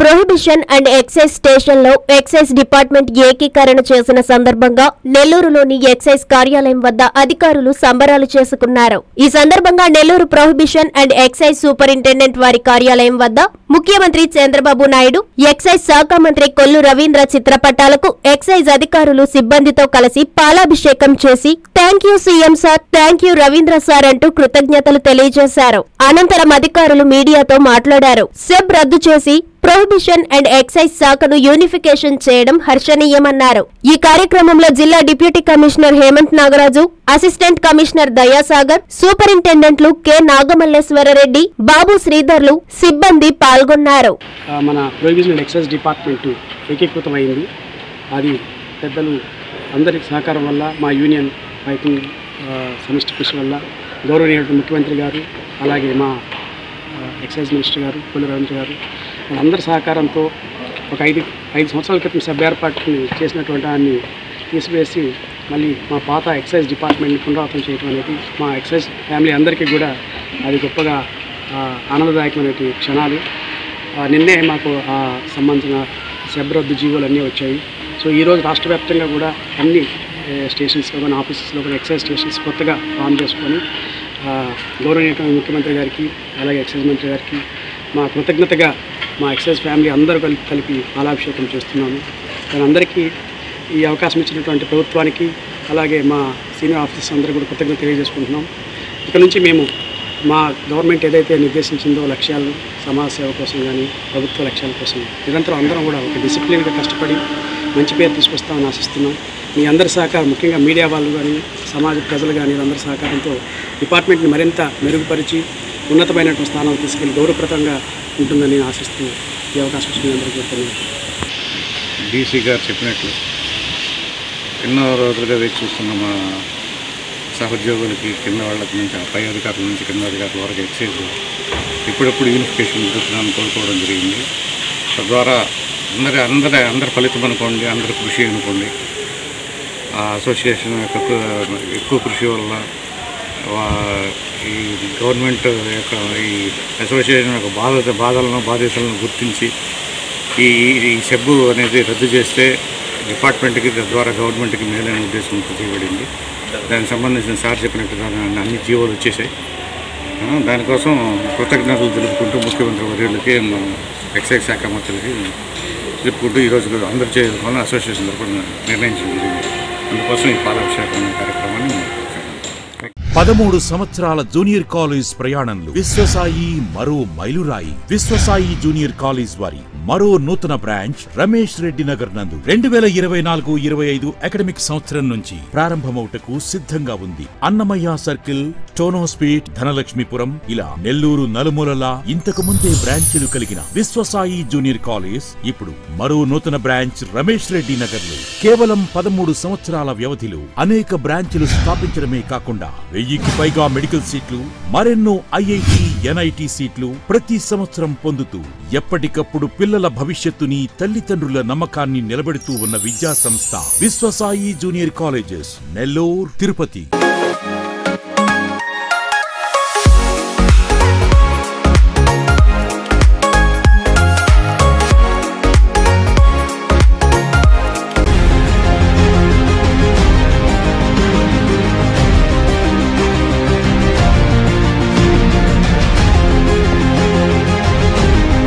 prohibition and excise station లో excise department ఏకీకరణ చేసిన సందర్భంగా నెల్లూరులోని ఎక్సైజ్ కార్యాలయం వద్ద అధికారులు సంబరాలు చేసుకున్నారు ఈ సందర్భంగా Nellore prohibition and excise superintendent వారి కార్యాలయం వద్ద ముఖ్యమంత్రి చంద్రబాబు నాయుడు ఎక్సైజ్ శాఖ మంత్రి కొల్లు రవీంద్ర చిత్రపటాలకు ఎక్సైజ్ అధికారులు సిబ్బందితో కలిసి పాలాభిషేకం చేసి thank you CM sir thank you Ravindra sir అంటూ కృతజ్ఞతలు తెలియజేశారు అనంతరం అధికారులు మీడియాతో మాట్లాడారు సెబ్ రద్దు చేసి ప్రొహిబిషన్ అండ్ ఎక్సైజ్ శాఖను యూనిఫికేషన్ చేయడం హర్షణీయమన్నారు ఈ కార్యక్రమంలో జిల్లా deputy commissioner Hemanth Nagaraju assistant commissioner Dayasagar సూపరింటెండెంట్లు కె నాగమల్లేశ్వరరెడ్డి బాబు శ్రీధర్లు సిబ్బంది పాల్గొన్నారు ఆ, మన ప్రొవిజన్ అండ్ ఎక్సైజ్ డిపార్ట్మెంట్ ఏకీకృతమైంది అది పెద్దలు అందరి సహకారం వల్ల మా యూనియన్ ఫైటింగ్ సమిష్టి కృషి వల్ల గౌరవనీయుడు ముఖ్యమంత్రి గారు అలాగే మా ఆ, ఎక్సైజ్ మినిస్టర్ గారు కొల్లు రవీంద్ర గారు వాళ్ళందరి సహకారంతో ఒక ఐదు ఐదు సంవత్సరాల క్రితం సభ ఏర్పాటుని చేసినటువంటి దాన్ని తీసివేసి మళ్ళీ మా పాత ఎక్సైజ్ డిపార్ట్మెంట్ని పునరావృతం చేయడం అనేది మా ఎక్సైజ్ ఫ్యామిలీ అందరికీ కూడా అది గొప్పగా ఆ, ఆనందదాయకమైన క్షణాలు ఆ, నిన్నే మాకు ఆ సంబంధించిన సెబ్ రద్దు జీవోలు అన్నీ వచ్చాయి సో ఈరోజు రాష్ట్ర వ్యాప్తంగా కూడా అన్ని ఏ, స్టేషన్స్లో కానీ ఆఫీసెస్లో కానీ ఎక్సైజ్ స్టేషన్స్ కొత్తగా ఫామ్ చేసుకొని ఆ, గౌరవనీయ ముఖ్యమంత్రి గారికి అలాగే ఎక్సైజ్ మంత్రి గారికి మా కృతజ్ఞతగా మా ఎక్సైజ్ ఫ్యామిలీ అందరూ కలిపి కలిపి పాలాభిషేకం చేస్తున్నాము దాని అందరికీ ఈ అవకాశం ఇచ్చినటువంటి ప్రభుత్వానికి అలాగే మా సీనియర్ ఆఫీసర్స్ అందరూ కూడా కృతజ్ఞత తెలియజేసుకుంటున్నాం ఇక్కడ నుంచి మేము మా గవర్నమెంట్ ఏదైతే నిర్దేశించిందో లక్ష్యాలు సమాజ సేవ కోసం కానీ ప్రభుత్వ లక్ష్యాల కోసం నిరంతరం అందరం కూడా ఒక డిసిప్లిన్గా కష్టపడి మంచి పేరు తీసుకొస్తామని ఆశిస్తున్నాం మీ అందరి సహకారం ముఖ్యంగా మీడియా వాళ్ళు కానీ సమాజ ప్రజలు కానీ అందరి సహకారంతో డిపార్ట్మెంట్ని మరింత మెరుగుపరిచి ఉన్నతమైనటువంటి స్థానం తీసుకెళ్లి గౌరవప్రదంగా ఉంటుందని ఆశిస్తూ ఈ అవకాశం ఇచ్చిన మీ అందరికీ కోరుతున్నాను డీసీ గారు చెప్పినట్లు ఎన్నో రోజులుగా వేచి చూస్తున్న మా సహోద్యోగులకి కింద వాళ్ళకి నుంచి ఆ పై అధికారుల నుంచి కింద అధికారుల వరకు ఎక్సైజ్ ఇప్పుడప్పుడు యూనిఫికేషన్ జరుగుతుందని కోరుకోవడం జరిగింది తద్వారా అందరి అందరి అందరి ఫలితం అనుకోండి అందరి కృషి అనుకోండి ఆ అసోసియేషన్ యొక్క కు- ఎక్కువ కృషి వల్ల వా- ఈ గవర్నమెంట్ యొక్క ఈ అసోసియేషన్ యొక్క బాధ బాధలను బాధ్యతలను గుర్తించి ఈ ఈ సెబ్బు అనేది రద్దు చేస్తే డిపార్ట్మెంట్కి తద్వారా గవర్నమెంట్కి మేలైన ఉద్దేశంతో చేయబడింది దానికి సంబంధించిన సార్ చెప్పినట్టు దాని అన్ని జీవోలు వచ్చేసాయి ఆ, దానికోసం కృతజ్ఞతలు తెలుపుకుంటూ ముఖ్యమంత్రి వర్యులకి మా ఎక్సైజ్ శాఖ మంత్రులకి తెలుపుకుంటూ ఈరోజు అందరి చేయాలని అసోసియేషన్ తరఫున నిర్ణయించడం జరిగింది అందుకోసం ఈ పాలాభిషేకం అనే కార్యక్రమాన్ని మేము పదమూడు సంవత్సరాల జూనియర్ కాలేజ్ ప్రయాణంలో విశ్వసాయి మరో మైలురాయి విశ్వసాయి జూనియర్ కాలేజ్ వారి మరో నూతన బ్రాంచ్ రమేష్ రెడ్డి నగర్ నందు రెండు వేల ఇరవై నాలుగు ఇరవై ఐదు అకాడమిక్ సంవత్సరం నుంచి ప్రారంభమవుటకు సిద్ధంగా ఉంది అన్నమయ్య సర్కిల్ టోనోస్పీట్ ధనలక్ష్మీపురం ఇలా నెల్లూరు నలుమూలలా ఇంతకు ముందే బ్రాంచీలు కలిగిన విశ్వసాయి జూనియర్ కాలేజ్ ఇప్పుడు మరో నూతన బ్రాంచ్ రమేష్ రెడ్డి నగర్ లో కేవలం పదమూడు సంవత్సరాల వ్యవధిలో అనేక బ్రాంచ్లు స్థాపించడమే కాకుండా వెయ్యికి పైగా మెడికల్ సీట్లు మరెన్నో ఐఐటి ఎన్ఐటి సీట్లు ప్రతి సంవత్సరం పొందుతూ ఎప్పటికప్పుడు పిల్లల భవిష్యత్తుని తల్లిదండ్రుల నమ్మకాన్ని నిలబెడుతూ ఉన్న విద్యా సంస్థ విశ్వసాయి జూనియర్ కాలేజెస్ నెల్లూరు తిరుపతి